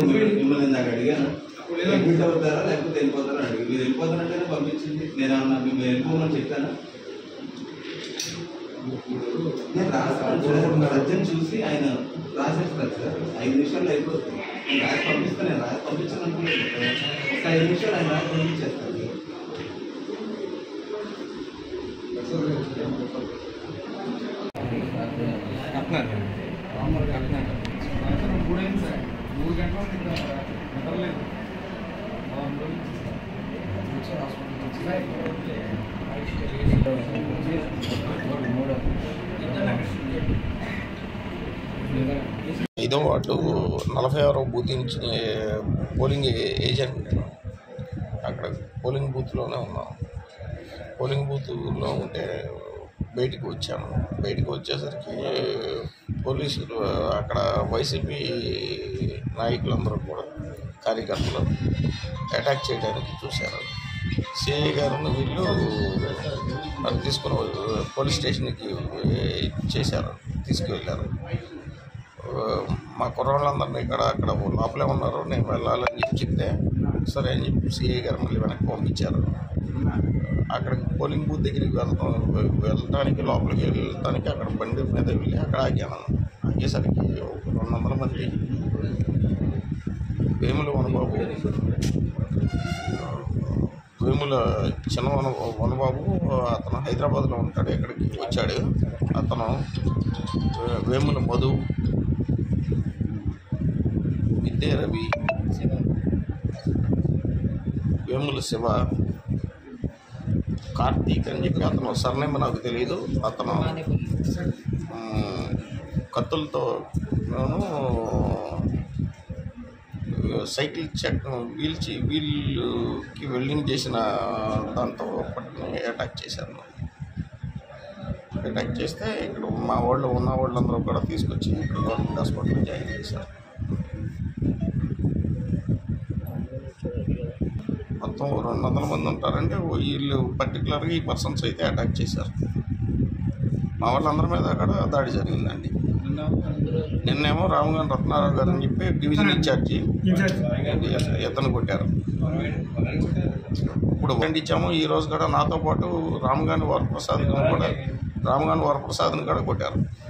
మిమ్మల్ని ఇందాక అడిగాను అడ్మిట్ అవుతారా లేకపోతే వెళ్ళిపోతారా అని అడిగి మీరు వెళ్ళిపోతారంటేనే పంపించింది నేను ఏమన్నా మేము వెళ్ళిపోమని చెప్పాను నేను రాస్తాను సార్ సజ్జన్ చూసి ఆయన రాసేస్తారు సార్ ఐదు నిమిషాల్లో అయిపోతుంది నేను రాసి పంపిస్తాను నేను రాసి పంపించాను అనుకోలేదు ఒక ఐదు నిమిషాలు ఆయన రాసి పంపించేస్తాను మూడు గంటల నిద్రలేదు ఐదో వార్డు నలభై ఆరో బూత్ నుంచి పోలింగ్ ఏజెంట్ నేను అక్కడ పోలింగ్ బూత్లోనే ఉన్నాం పోలింగ్ బూత్లో ఉంటే బయటికి వచ్చాను బయటికి వచ్చేసరికి పోలీసులు అక్కడ వైసీపీ నాయకులందరూ కూడా కార్యకర్తలు అటాక్ చేయడానికి చూశారు సిఐ గారు వీళ్ళు నన్ను తీసుకుని పోలీస్ స్టేషన్కి చేశారు తీసుకువెళ్ళారు మా కుర్రోళ్ళందరినీ ఇక్కడ అక్కడ లోపలే ఉన్నారు నేను వెళ్ళాలని చెప్పి చెప్తే సరే అని చెప్పి సిఐ గారు మళ్ళీ వెనక్కి పంపించారు అక్కడికి పోలింగ్ బూత్ దగ్గరికి వెళ్తాం వెళ్ళడానికి లోపలికి వెళ్ళడానికి అక్కడ బండి మీద వెళ్ళి అక్కడ ఆగాను ఆగేసరికి ఒక రెండు వందల మంది వేముల వనబాబు వేముల చిన్న వన వనబాబు అతను హైదరాబాద్లో ఉంటాడు ఇక్కడికి వచ్చాడు అతను వే- వేముల మధు విద్య రవి వేముల శివ కార్తీక్ అని చెప్పి అతను సర్నేమ్ నాకు తెలియదు అతను ఆ, కత్తులతో నేను సైకిల్ చెక్ వీల్ చి- వీల్కి వెల్డింగ్ చేసిన దాంతో పట్టుకుని అటాక్ చేశారు అటాక్ చేస్తే ఇక్కడ మా వాళ్ళు ఉన్న వాళ్ళందరూ కూడా తీసుకొచ్చి ఇక్కడ గవర్నమెంట్ హాస్పిటల్లో జాయిన్ చేశారు మొత్తం రెండు వందల మంది ఉంటారంటే వీళ్ళు పర్టికులర్గా ఈ పర్సన్స్ అయితే అటాక్ చేశారు మా వాళ్ళందరి మీద కూడా దాడి జరిగిందండి నిన్నేమో రామగారి రత్నారావు గారు అని చెప్పి డివిజన్ ఇన్ఛార్జి ఎత్తను కొట్టారు ఇప్పుడు ఒకటి ఇచ్చాము ఈ రోజు కూడా నాతో పాటు రామగాని వరప్రసాద్ కూడా రామగాని వరప్రసాద్ని కూడా కొట్టారు